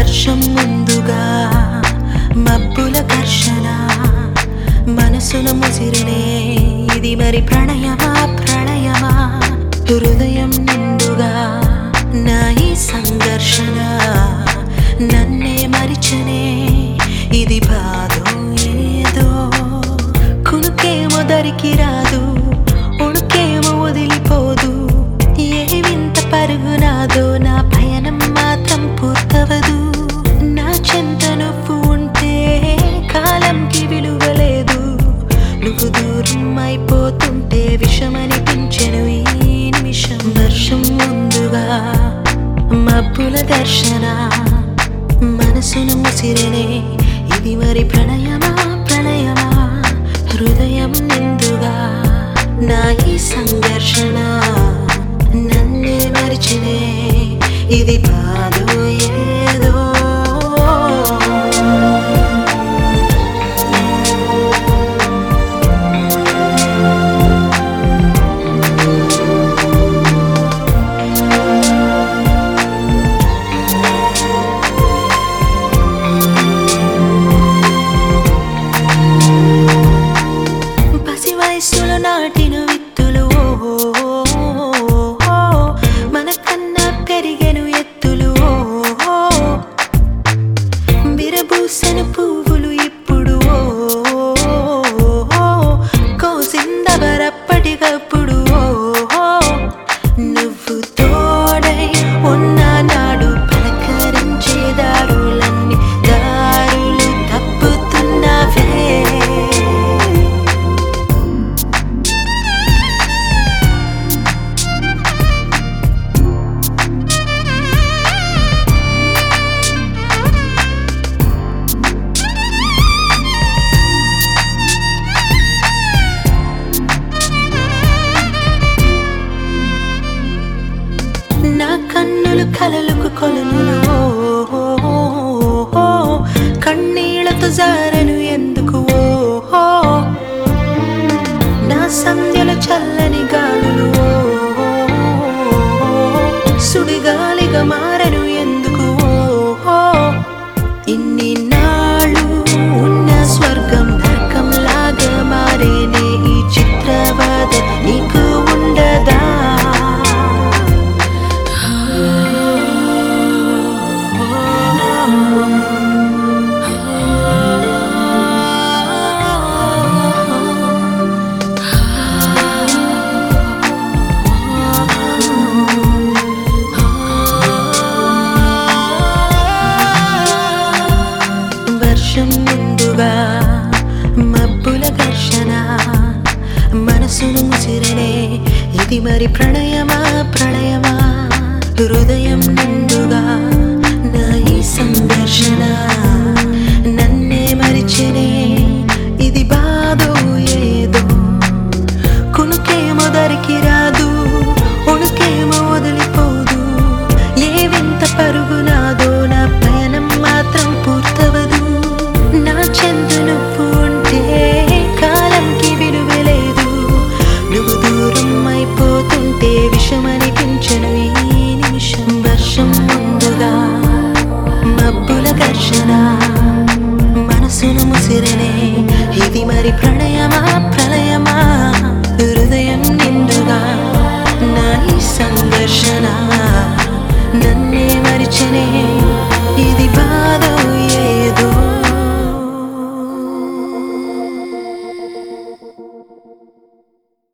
వర్షం ముందుగా మబ్బుల ఘర్షణ మనసున ముసిరినే ఇది మరి ప్రణయమా ప్రణయమా హృదయం నిండుగా నా ఈ సంఘర్షణ నన్నే మరిచనే ఇది బాధో ఏదో కునుకేమో దరికి రాదు ఉణుకేమో వదిలిపోదు ఏ వింత పరుగునాదో నా పయనం మాత్రం పూర్తవదు నా చెంత నువ్వు ఉంటే కాలంకి విలువలేదు నువ్వు దూరం అయిపోతుంటే విషమనిపించెను ఈ నిమిషం వర్షం ముందుగా మబ్బుల దర్శన మనసును ముసిరనే ఇది మరి ప్రణయమా ప్రణయమా హృదయం నిండుగా నా ఈ సంఘర్షణ నన్నే మరిచినే ఇది బాధో ఏదో పసి వయస్సులో నాటిన విత్తులు ఓహో మనకన్నా పెరిగెను ఎత్తులు ఓహో విరబూసెను పువ్వులు ఇప్పుడు ఓహో కోసిందవరప్పటికప్పుడు ఓహో నువ్వు తోడై ఉన్న నాడు పలకరించే దారులన్నీ దారులు తప్పుతున్నవే నా కన్నులు కలలకు కొలనులు ఓహో కన్నీళ్లతో జారను ఎందుకు ఓహో నా సంధ్యల చల్లని గాలులు ఓహో సుడిగాలిగా మారను ఎందుకు ఓహో ఇన్ని నాళ్ళు ఉన్న స్వర్గం నరకం లాగా మారేనే ఈ చిత్రవద నీకు ఉండదా వర్షం ముందుగా మబ్బుల ఘర్షణ మనసును ముసిరనే ఇది మరి ప్రణయమా ప్రణయమా హృదయం నిండుగా నా ఈ సంఘర్షణ నన్నే మరిచెనే ఇది బాధో ఏదో కునుకేమో దరికి రాదు ఉణుకేమో వదిలిపోదు ఏ వింత పరుగునాదో నా పయనం మాత్రం పూర్తవదు నా చెంత నువ్వు ఉంటే కాలంకి విలువలేదు నువ్వు దూరం అయిపోతుంటే విషమనిపించను ఈ నిమిషం వర్షం ముందుగా మబ్బుల ఘర్షణ